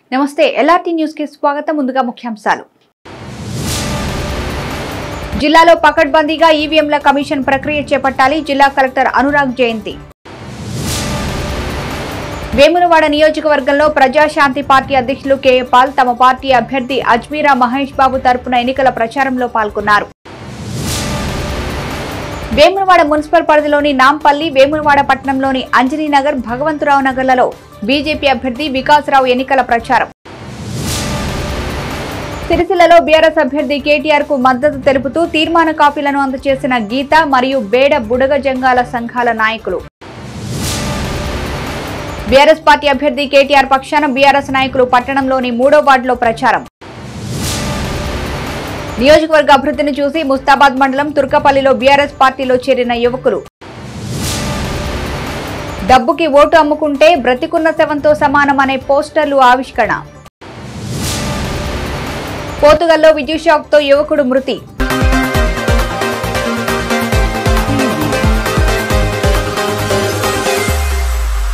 నమస్తే LRT news కి స్వాగతం ముందుగా ముఖ్యాంశాలు జిల్లాలో పకడ్బందీగా ఈవీఎంల కమిషన్ ప్రక్రియ చేపట్టాలి జిల్లా కలెక్టర్ అనురాగ్ జయంతి వేములవాడ నియోజకవర్గంలో ప్రజాశాంతి పార్టీ అధ్యక్షులు కేఏ పాల్ తమ పార్టీ అభ్యర్థి అజ్మీరా మహేష్ బాబు తరపున ఎన్నికల ప్రచారంలో పాల్గొన్నారు వేములవాడ మున్సిపల్ పరిధిలోని నాంపల్లి వేములవాడ పట్టణంలోని అంజనీనగర్ భగవంతరావు నగర్లలో బీజేపీ అభ్యర్థి వికాసరావు ఎన్నికల ప్రచారం సిరిసిల్లలో బీఆర్ఎస్ అభ్యర్థి కేటీఆర్ కు మద్దతు తెలుపుతూ తీర్మాన కాపీలను అందజేసిన గీత మరియు బేడ బుడగ జంగాల సంఘాల నాయకులు బీఆర్ఎస్ పార్టీ అభ్యర్థి కేటీఆర్ పక్షాన బీఆర్ఎస్ నాయకులు పట్టణంలోని మూడో వార్డులో ప్రచారం నియోజకవర్గ అభివృద్ధిని చూసి ముస్తాబాద్ మండలం తుర్కపల్లిలో బీఆర్ఎస్ పార్టీలో చేరిన యువకులు డబ్బుకి ఓటు అమ్ముకుంటే బ్రతికున్న శవంతో సమానం అనే పోస్టర్లు ఆవిష్కరణ పోతుగల్లో విద్యుత్ షాక్ తో యువకుడు మృతి